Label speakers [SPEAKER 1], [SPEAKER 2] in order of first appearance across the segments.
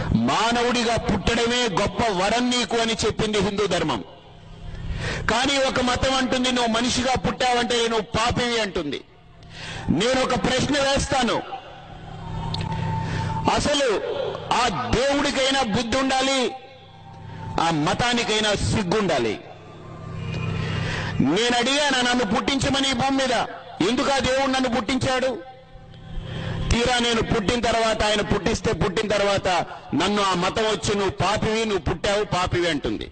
[SPEAKER 1] మానవుడిగా పుట్టడమే గొప్ప వరం నీకు అని చెప్పింది హిందూ ధర్మం కానీ ఒక మతం అంటుంది నువ్వు మనిషిగా పుట్టావంటే నువ్వు పాపివి అంటుంది నేను ఒక ప్రశ్న వేస్తాను అసలు ఆ దేవుడికైనా బుద్ధి ఉండాలి ఆ మతానికైనా సిగ్గుండాలి నేను అడిగాను నన్ను పుట్టించమని ఈ భూమి మీద ఎందుకు ఆ దేవుడు నన్ను పుట్టించాడు తీరా నేను పుట్టిన తర్వాత ఆయన పుట్టిస్తే పుట్టిన తర్వాత నన్ను ఆ మతం వచ్చి నువ్వు పాపివి నువ్వు పుట్టావు పాపివి అంటుంది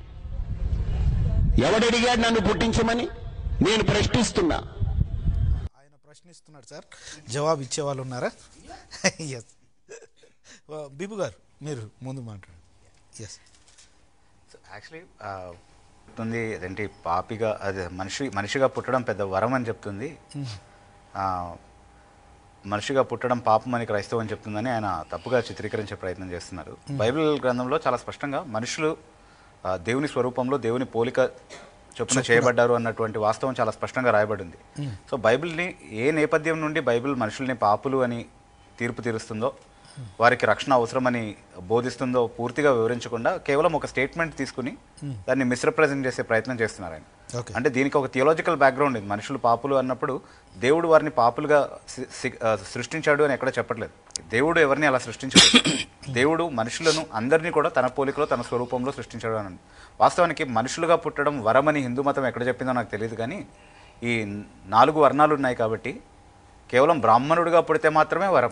[SPEAKER 1] ఎవడడిగాడు నన్ను పుట్టించమని నేను ప్రశ్నిస్తున్నా
[SPEAKER 2] ఆయన ప్రశ్నిస్తున్నాడు సార్ జవాబు ఇచ్చే వాళ్ళు ఉన్నారా ఎస్ బిబు గారు మీరు ముందు మాట్లాడండి ఎస్
[SPEAKER 3] యాక్చువల్లీ చెప్తుంది అదేంటి పాపిగా అదే మనిషి మనిషిగా పుట్టడం పెద్ద వరం అని చెప్తుంది ఆ, మనిషిగా పుట్టడం పాపం అని క్రైస్తవం అని చెప్తుందని ఆయన తప్పుగా చిత్రీకరించే ప్రయత్నం చేస్తున్నారు బైబిల్ గ్రంథంలో చాలా స్పష్టంగా మనుషులు ఆ, దేవుని స్వరూపంలో దేవుని పోలిక చొప్పున చేయబడ్డారు అన్నటువంటి వాస్తవం చాలా స్పష్టంగా రాయబడింది సో బైబిల్ని ఏ నేపథ్యం నుండి బైబిల్ మనుషుల్ని పాపులు అని తీర్పు తీరుస్తుందో వారికి రక్షణ అవసరమని బోధిస్తుందో పూర్తిగా వివరించకుండా కేవలం ఒక స్టేట్మెంట్ తీసుకుని దాన్ని మిస్రిప్రజెంట్ చేసే ప్రయత్నం చేస్తున్నారు ఆయన
[SPEAKER 2] ఓకే
[SPEAKER 3] అంటే దీనికి ఒక థియోలాజికల్ బ్యాక్గ్రౌండ్ ఉంది మనుషులు పాపులు అన్నప్పుడు దేవుడు వారిని పాపులుగా సి- సి- ఆ, సృష్టించాడు అని ఎక్కడ చెప్పట్లేదు దేవుడు ఎవరిని అలా సృష్టించలేదు దేవుడు మనుషులను అందరినీ కూడా తన పోలికలో తన స్వరూపంలో సృష్టించాడు అని ఉంది. వాస్తవానికి మనుషులుగా పుట్టడం వరమని హిందూ మతం ఎక్కడ చెప్పిందో నాకు తెలియదు కానీ ఈ నాలుగు వర్ణాలు ఉన్నాయి కాబట్టి కేవలం బ్రాహ్మణుడిగా పుడితే మాత్రమే వరం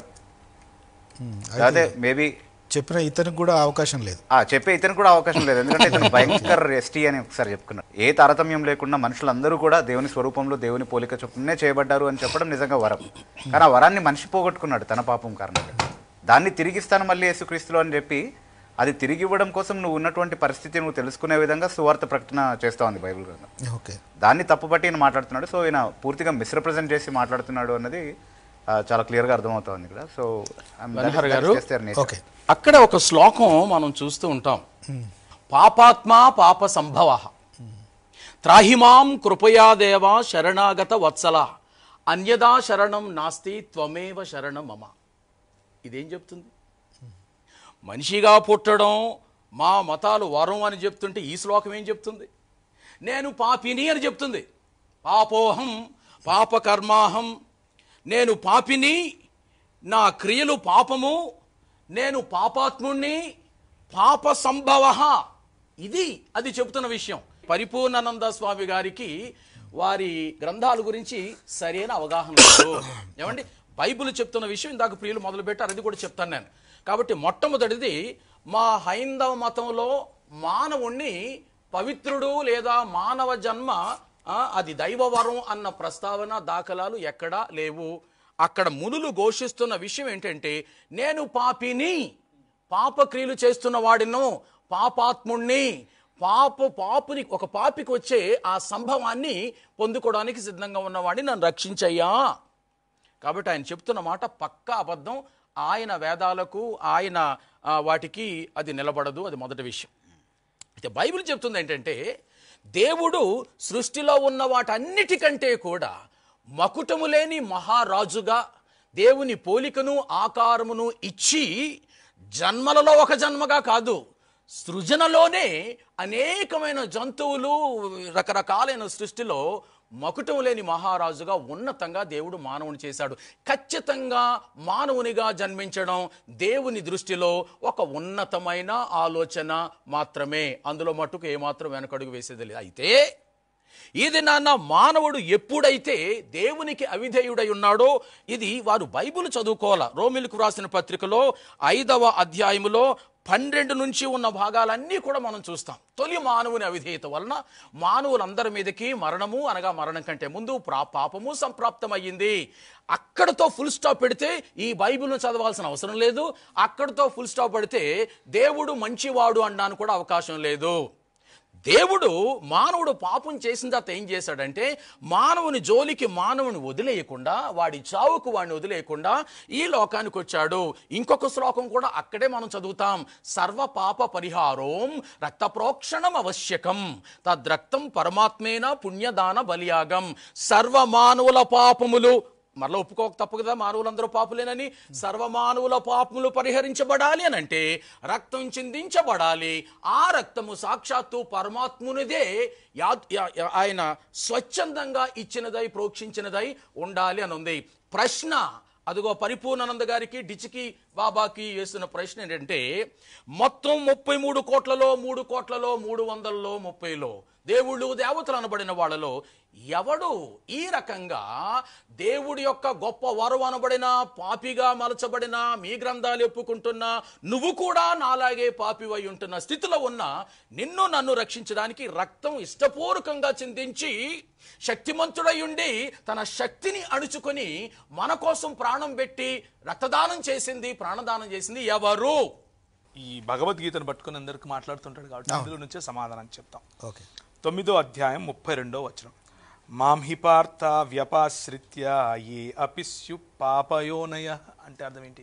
[SPEAKER 3] అదే మేబీ
[SPEAKER 2] చెప్పిన ఇతనికి కూడా అవకాశం లేదు
[SPEAKER 3] ఆ చెప్పే ఇతను కూడా అవకాశం లేదు ఎందుకంటే ఇతను భయంకర ఎస్టీ అని ఒకసారి చెప్పుకున్నాడు ఏ తారతమ్యం లేకుండా మనుషులందరూ కూడా దేవుని స్వరూపంలో దేవుని పోలిక చొప్పునే చేయబడ్డారు అని చెప్పడం నిజంగా వరం కానీ ఆ వరాన్ని మనిషి పోగొట్టుకున్నాడు తన పాపం కారణంగా దాన్ని తిరిగిస్తాను మళ్ళీ యేసుక్రీస్తులో అని చెప్పి అది తిరిగి ఇవ్వడం కోసం నువ్వు ఉన్నటువంటి పరిస్థితి నువ్వు తెలుసుకునే విధంగా సువార్త ప్రకటన చేస్తా ఉంది బైబిల్ గ్రంథం
[SPEAKER 2] ఓకే
[SPEAKER 3] దాన్ని తప్పుపట్టి ఈయన మాట్లాడుతున్నాడు సో ఈయన పూర్తిగా మిస్రిప్రజెంట్ చేసి మాట్లాడుతున్నాడు అన్నది ఆ, చాలా క్లియర్గా అర్థమవుతోంది ఇక్కడ సో
[SPEAKER 4] మనోహర్ గారు,
[SPEAKER 2] ఓకే
[SPEAKER 4] అక్కడ ఒక శ్లోకం మనం చూస్తూ ఉంటాం పాపాత్మ పాప సంభవ త్రాహిమాం కృపయా దేవ శరణాగత వత్సల అన్యదా శరణం నాస్తి త్వమేవ శరణం మమ ఇదేం చెప్తుంది మనిషిగా పుట్టడం మా మతాలు వరం అని చెప్తుంటే ఈ శ్లోకం ఏం చెప్తుంది నేను పాపిని అని చెప్తుంది పాపోహం పాపకర్మాహం నేను పాపిని నా క్రియలు పాపము నేను పాపాత్ముణ్ణి పాప సంభవ ఇది అది చెబుతున్న విషయం పరిపూర్ణానంద స్వామి గారికి వారి గ్రంథాల గురించి సరైన అవగాహన లేదు ఏమండి బైబిల్ చెప్తున్న విషయం ఇందాక ప్రియులు మొదలు పెట్టారు అది కూడా చెప్తాను నేను కాబట్టి మొట్టమొదటిది మా హైందవ మతంలో మానవుణ్ణి పవిత్రుడు లేదా మానవ జన్మ ఆ, అది దైవవరం అన్న ప్రస్తావన దాఖలాలు ఎక్కడా లేవు అక్కడ మునులు ఘోషిస్తున్న విషయం ఏంటంటే నేను పాపిని పాపక్రియలు చేస్తున్న వాడిను పాపాత్ముణ్ణి పాప పాపుని ఒక పాపికి వచ్చే ఆ సంభవాన్ని పొందుకోవడానికి సిద్ధంగా ఉన్నవాడిని నన్ను రక్షించయ్యా కాబట్టి ఆయన చెప్తున్న మాట పక్కా అబద్ధం ఆయన వేదాలకు ఆయన ఆ, వాటికి అది నిలబడదు అది మొదటి విషయం అయితే బైబిల్ చెప్తుంది ఏంటంటే దేవుడు సృష్టిలో ఉన్న వాటన్నిటికంటే కూడా మకుటము లేని మహారాజుగా దేవుని పోలికను ఆకారమును ఇచ్చి జన్మలలో ఒక జన్మగా కాదు సృజనలోనే అనేకమైన జంతువులు రకరకాలైన సృష్టిలో మకుటం లేని మహారాజుగా ఉన్నతంగా దేవుడు మానవుని చేశాడు ఖచ్చితంగా మానవునిగా జన్మించడం దేవుని దృష్టిలో ఒక ఉన్నతమైన ఆలోచన మాత్రమే అందులో మట్టుకు ఏమాత్రం వెనకడుగు వేసేది లేదు అయితే ఇది నాన్న మానవుడు ఎప్పుడైతే దేవునికి అవిధేయుడై ఉన్నాడో ఇది వారు బైబిల్ చదువుకోవాల రోమిలకు రాసిన పత్రికలో ఐదవ అధ్యాయములో పన్నెండు నుంచి ఉన్న భాగాలన్నీ కూడా మనం చూస్తాం తొలి మానవుని అవిధేయత వలన మానవులందరి మీదకి మరణము అనగా మరణం కంటే ముందు ప్రా పాపము సంప్రాప్తమయ్యింది అక్కడతో ఫుల్ స్టాప్ పెడితే ఈ బైబిల్ను చదవాల్సిన అవసరం లేదు అక్కడతో ఫుల్ స్టాప్ పెడితే దేవుడు మంచివాడు అనడానికి కూడా అవకాశం లేదు దేవుడు మానవుడు పాపం చేసిన తర్వాత ఏం చేశాడంటే మానవుని జోలికి మానవుని వదిలేయకుండా వాడి చావుకు వాడిని వదిలేయకుండా ఈ లోకానికి వచ్చాడు ఇంకొక శ్లోకం కూడా అక్కడే మనం చదువుతాం సర్వ పాప పరిహారం రక్త ప్రోక్షణం అవశ్యకం తద్రక్తం పరమాత్మేన పుణ్యదాన బలియాగం సర్వ మానవుల పాపములు మరలా ఒప్పుకోక తప్పు కదా మానవులందరూ పాపులేనని సర్వమానవుల పాపములు పరిహరించబడాలి అని అంటే రక్తం చిందించబడాలి ఆ రక్తము సాక్షాత్తు పరమాత్మునిదే యా- యా- యా- ఆయన స్వచ్ఛందంగా ఇచ్చినదై ప్రోక్షించినదై ఉండాలి అని ఉంది ప్రశ్న అదిగో పరిపూర్ణానంద గారికి డిచికి బాబాకి వేస్తున్న ప్రశ్న ఏంటంటే మొత్తం ముప్పై మూడు కోట్లలో మూడు కోట్లలో మూడు వందలలో ముప్పైలో దేవుళ్ళు దేవతలు అనబడిన వాళ్ళలో ఎవడు ఈ రకంగా దేవుడి యొక్క గొప్ప వరం అనబడిన పాపిగా మలచబడిన మీ గ్రంథాలు ఒప్పుకుంటున్నా నువ్వు కూడా నాలాగే పాపివై ఉంటున్న స్థితిలో ఉన్న నిన్ను నన్ను రక్షించడానికి రక్తం ఇష్టపూర్వకంగా చిందించి శక్తిమంతుడై ఉండి తన శక్తిని అణుచుకొని మన కోసం ప్రాణం పెట్టి రక్తదానం చేసింది ప్రాణదానం చేసింది ఎవరు
[SPEAKER 5] ఈ భగవద్గీతను పట్టుకుని అందరికి మాట్లాడుతుంటాడు కాబట్టి అందులో నుంచే సమాధానం చెప్తాం
[SPEAKER 2] ఓకే
[SPEAKER 5] తొమ్మిదో అధ్యాయం ముప్పై రెండో వచనం మాం హి పార్థ వ్యపాశ్రిత్య ఏ అపిస్యు పాపయోనయ అంటే అర్థం ఏంటి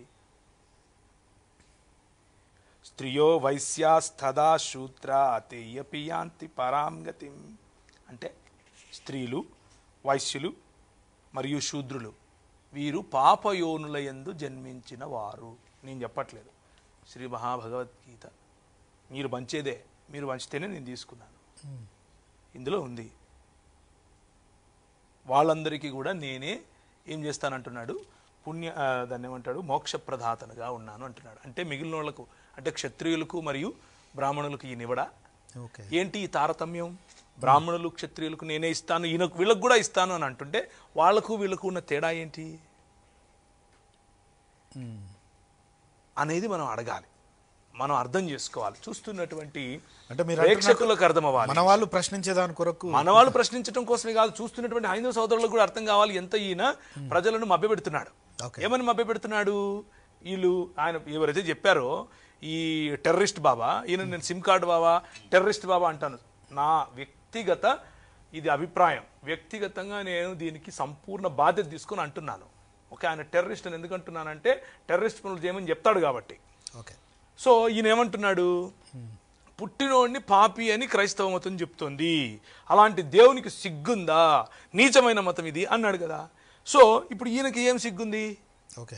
[SPEAKER 5] స్త్రియో వైశ్యాస్తదా శూద్ర తేయపి యాంతి పరాం గతిం అంటే స్త్రీలు వైశ్యులు మరియు శూద్రులు వీరు పాపయోనుల యందు జన్మించిన వారు నేను చెప్పట్లేదు శ్రీ మహాభగవద్గీత మీరు పంచేదే మీరు పంచితేనే నేను తీసుకున్నాను ఇందులో ఉంది వాళ్ళందరికీ కూడా నేనే ఏం చేస్తానంటున్నాడు పుణ్య ఆ, దాన్ని ఏమంటాడు మోక్ష ప్రదాతనుగా ఉన్నాను అంటున్నాడు అంటే మిగిలిన వాళ్ళకు అంటే క్షత్రియులకు మరియు బ్రాహ్మణులకు ఈయనివ్వడా
[SPEAKER 2] ఓకే
[SPEAKER 5] ఏంటి ఈ తారతమ్యం బ్రాహ్మణులు క్షత్రియులకు నేనే ఇస్తాను ఈయనకు వీళ్ళకు కూడా ఇస్తాను అని అంటుంటే వాళ్లకు వీళ్ళకు ఉన్న తేడా ఏంటి అనేది మనం అడగాలి మనం అర్థం చేసుకోవాలి చూస్తున్నటువంటి
[SPEAKER 2] అంటే మీరు
[SPEAKER 5] ప్రేక్షకులకు అర్థం అవ్వాలి
[SPEAKER 2] మన వాళ్ళు ప్రశ్నించేదాని కొరకు
[SPEAKER 5] మన వాళ్ళు ప్రశ్నించడం కోసమే కాదు చూస్తున్నటువంటి హైందవ సోదరులకు కూడా అర్థం కావాలి ఎంత ఈయన ప్రజలను మభ్యపెడుతున్నాడు
[SPEAKER 2] ఓకే.
[SPEAKER 5] ఏమని మభ్యపెడుతున్నాడు వీళ్ళు ఆయన ఎవరైతే చెప్పారో ఈ టెర్రరిస్ట్ బాబా ఈయన నేను sim card Baba terrorist Baba అంటాను నా వ్యక్తిగత ఇది అభిప్రాయం వ్యక్తిగతంగా నేను దీనికి సంపూర్ణ బాధ్యత తీసుకొని అంటున్నాను ఓకే ఆయన టెర్రరిస్ట్ అని ఎందుకు అంటున్నానంటే టెర్రరిస్ట్ పనులు చేయమని చెప్తాడు కాబట్టి
[SPEAKER 2] ఓకే
[SPEAKER 5] సో ఈయన ఏమంటున్నాడు పుట్టినోడిని పాపి అని క్రైస్తవ మతం చెప్తోంది అలాంటి దేవునికి సిగ్గుందా నీచమైన మతం ఇది అన్నాడు కదా సో ఇప్పుడు ఈయనకి ఏం సిగ్గుంది
[SPEAKER 2] ఓకే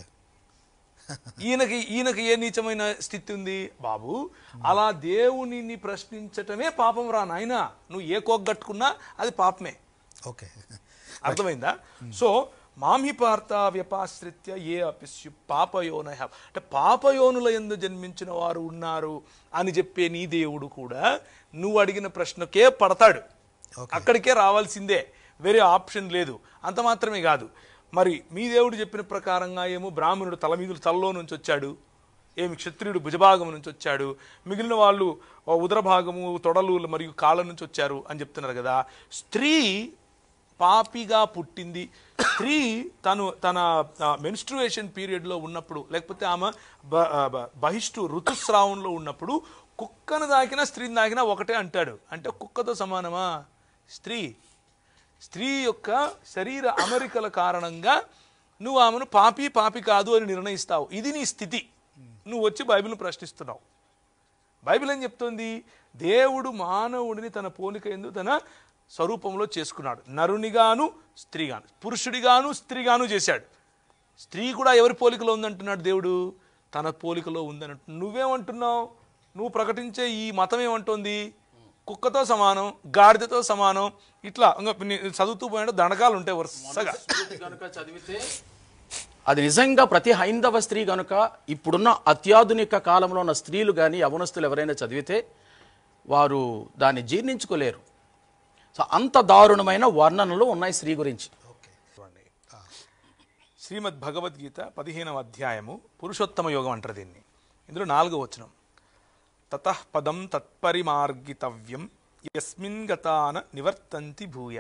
[SPEAKER 5] ఈయనకి ఈయనకి ఏ నీచమైన స్థితి ఉంది బాబు అలా దేవునిని ప్రశ్నించటమే పాపం రా నాయనా నువ్వు ఏ కోగ్గట్టుకున్నా అది పాపమే
[SPEAKER 2] ఓకే
[SPEAKER 5] అర్థమైందా సో మామి పార్త వ్యపాశ్రిత్య ఏ అపిస్యు పాపయోన అంటే పాపయోనుల ఎందు జన్మించిన వారు ఉన్నారు అని చెప్పే నీ దేవుడు కూడా నువ్వు అడిగిన ప్రశ్నకే పడతాడు అక్కడికే రావాల్సిందే వేరే ఆప్షన్ లేదు అంత మాత్రమే కాదు మరి మీ దేవుడు చెప్పిన ప్రకారంగా ఏమో బ్రాహ్మణుడు తల మీద తలలో నుంచి వచ్చాడు ఏమి క్షత్రియుడు భుజభాగం నుంచి వచ్చాడు మిగిలిన వాళ్ళు ఆ ఉదర భాగము తొడలు మరియు కాళ్ళ నుంచి వచ్చారు అని చెప్తున్నారు కదా స్త్రీ పాపిగా పుట్టింది స్త్రీ తను తన మెన్స్ట్రువేషన్ పీరియడ్లో ఉన్నప్పుడు లేకపోతే ఆమె బ- ఆ, బ- బహిష్టు ఋతుస్రావంలో ఉన్నప్పుడు కుక్కను దాకినా స్త్రీని దాకినా ఒకటే అంటాడు అంటే కుక్కతో సమానమా స్త్రీ స్త్రీ యొక్క శరీర అమరికల కారణంగా నువ్వు ఆమెను పాపి పాపి కాదు అని నిర్ణయిస్తావు ఇది నీ స్థితి నువ్వు వచ్చి బైబిల్ను ప్రశ్నిస్తున్నావు బైబిల్ ఏం చెప్తోంది దేవుడు మానవుడిని తన పోలిక ఎందు తన స్వరూపంలో చేసుకున్నాడు నరునిగాను స్త్రీగాను పురుషుడిగాను స్త్రీగాను చేశాడు స్త్రీ కూడా ఎవరి పోలికలో ఉందంటున్నాడు దేవుడు తన పోలికలో ఉందని నువ్వేమంటున్నావు నువ్వు ప్రకటించే ఈ మతం ఏమంటోంది కుక్కతో సమానం గాడిదతో సమానం ఇట్లా ఇంకా నీ చదువుతూ పోయినట్టు దండకాలు ఉంటాయి వరుసగా
[SPEAKER 4] గనుక చదివితే అది నిజంగా ప్రతి హైందవ స్త్రీ గనుక ఇప్పుడున్న అత్యాధునిక కాలంలో ఉన్న స్త్రీలు కానీ యవనస్తులు ఎవరైనా చదివితే వారు దాన్ని జీర్ణించుకోలేరు సో అంత దారుణమైన వర్ణనలు ఉన్నాయి స్త్రీ గురించి
[SPEAKER 5] చూడండి శ్రీమద్ భగవద్గీత పదిహేనవ అధ్యాయము పురుషోత్తమ యోగం అంటారు దీన్ని ఇందులో నాలుగో వచనం తతః పదం తత్పరిమార్గితవ్యం యస్మిన్ గతాన నివర్తంతి భూయ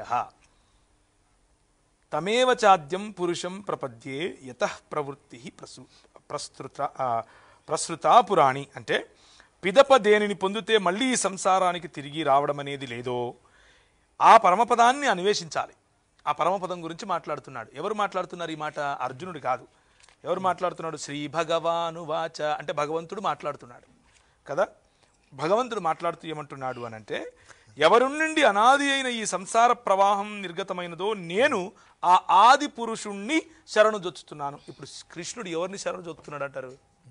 [SPEAKER 5] తమేవ చాద్యం పురుషం ప్రపద్యే యతః ప్రవృత్తి ప్రసు ప్రసృత ఆ, ప్రసృతా పురాణి అంటే పిదప దేనిని పొందితే మళ్ళీ ఈ సంసారానికి తిరిగి రావడం అనేది లేదో ఆ పరమపదాన్ని అన్వేషించాలి ఆ పరమపదం గురించి మాట్లాడుతున్నాడు ఎవరు మాట్లాడుతున్నారు ఈ మాట అర్జునుడు కాదు ఎవరు మాట్లాడుతున్నాడు శ్రీ భగవాను వాచ అంటే భగవంతుడు మాట్లాడుతున్నాడు కదా భగవంతుడు మాట్లాడుతూ ఏమంటున్నాడు అని అంటే ఎవరి నుండి అనాది అయిన ఈ సంసార ప్రవాహం నిర్గతమైనదో నేను ఆ ఆది పురుషుణ్ణి శరణు జొచ్చుతున్నాను ఇప్పుడు కృష్ణుడు ఎవరిని శరణు జొత్తున్నాడు అంటారు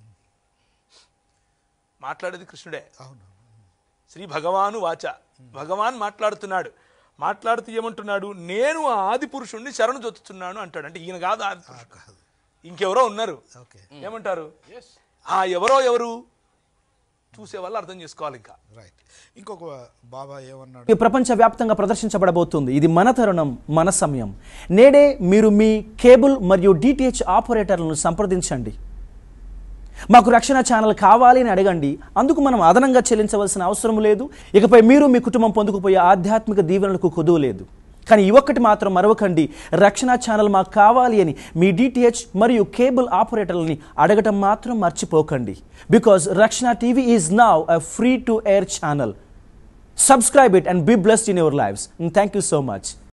[SPEAKER 5] మాట్లాడేది కృష్ణుడే
[SPEAKER 2] అవును
[SPEAKER 5] శ్రీ భగవాను వాచ భగవాన్ మాట్లాడుతున్నాడు మాట్లాడుతూ ఏమంటున్నాడు నేను ఆ ఆది పురుషుణ్ణి శరణు జొత్తుతున్నాను అంటాడు అంటే ఈయన కాదు ఆది పురుషుడు.
[SPEAKER 2] కాదు
[SPEAKER 5] ఇంకెవరో ఉన్నారు
[SPEAKER 2] ఓకే
[SPEAKER 5] ఏమంటారు ఆ ఎవరో ఎవరు చూసే వాళ్ళు అర్థం చేసుకోవాలి ఇంకా
[SPEAKER 2] రైట్ ఇంకొక బాబా ఏమన్నాడు
[SPEAKER 6] ఈ ప్రపంచవ్యాప్తంగా ప్రదర్శించబడబోతుంది ఇది మన తరుణం మన సమయం నేడే మీరు మీ కేబుల్ మరియు డిటిహెచ్ ఆపరేటర్లను సంప్రదించండి మాకు రక్షణ ఛానల్ కావాలి అని అడగండి అందుకు మనం అదనంగా చెల్లించవలసిన అవసరం లేదు ఇకపై మీరు మీ కుటుంబం పొందుకుపోయే ఆధ్యాత్మిక దీవెనలకు కొదువు లేదు కానీ ఈ ఒక్కటి మాత్రం మరవకండి రక్షణ ఛానల్ మాకు కావాలి అని మీ డిటిహెచ్ మరియు కేబుల్ ఆపరేటర్లని అడగటం మాత్రం మర్చిపోకండి because Rakshana TV is now a free to air channel subscribe it and be blessed in your lives and thank you so much